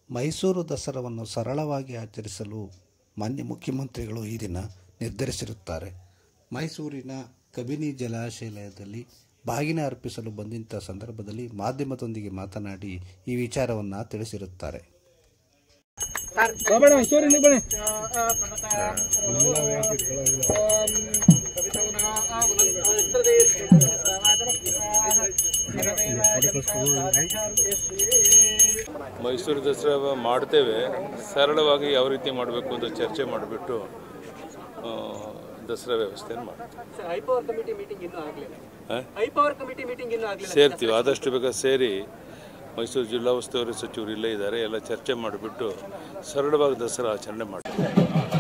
ಮೈಸೂರು ದಸರಾವನ್ನು ಸರಳವಾಗಿ ಆಚರಿಸಲು ಮಾನ್ಯ ಮುಖ್ಯಮಂತ್ರಿಗಳು ಈ ದಿನ ನಿರ್ಧರಿಸಿರುತ್ತಾರೆ ಮೈಸೂರಿನ ಕಬಿನಿ ಜಲಾಶಯದಲ್ಲಿ ಬಾಗಿನ ಅರ್ಪಿಸಲು ಬಂದಂಥ ಸಂದರ್ಭದಲ್ಲಿ ಮಾಧ್ಯಮದೊಂದಿಗೆ ಮಾತನಾಡಿ ಈ ವಿಚಾರವನ್ನು ತಿಳಿಸಿರುತ್ತಾರೆ ಬಾಬಣ್ಣ ಸೂರ್ಯ ಹಿಂದಕ್ಕೆ ಬನ್ನಿ ಮೈಸೂರು ದಸರಾ ಮಾಡ್ತೇವೆ ಸರಳವಾಗಿ ಯಾವ ರೀತಿ ಮಾಡಬೇಕು ಅಂತ ಚರ್ಚೆ ಮಾಡಿಬಿಟ್ಟು ಆ, ದಸರಾ ವ್ಯವಸ್ಥೆಯನ್ನು ಮಾಡ್ತೀವಿ ಹೈಪವರ್ ಕಮಿಟಿ ಮೀಟಿಂಗ್ ಇನ್ನೂ ಆಗಲಿಲ್ಲ ಆ? ಹೈಪವರ್ ಕಮಿಟಿ ಮೀಟಿಂಗ್ ಇನ್ನೂ ಆಗಲಿಲ್ಲ ಸೇರ್ತೀವಿ ಆದಷ್ಟು ಬೇಗ ಸೇರಿ ಮೈಸೂರು ಜಿಲ್ಲಾ ಉಸ್ತುವಾರಿ ಸಚಿವರು ಇಲ್ಲೇ ಇದ್ದಾರೆ ಎಲ್ಲ ಚರ್ಚೆ ಮಾಡಿಬಿಟ್ಟು ಸರಳವಾಗಿ ದಸರಾ ಆಚರಣೆ ಮಾಡ್ತೀವಿ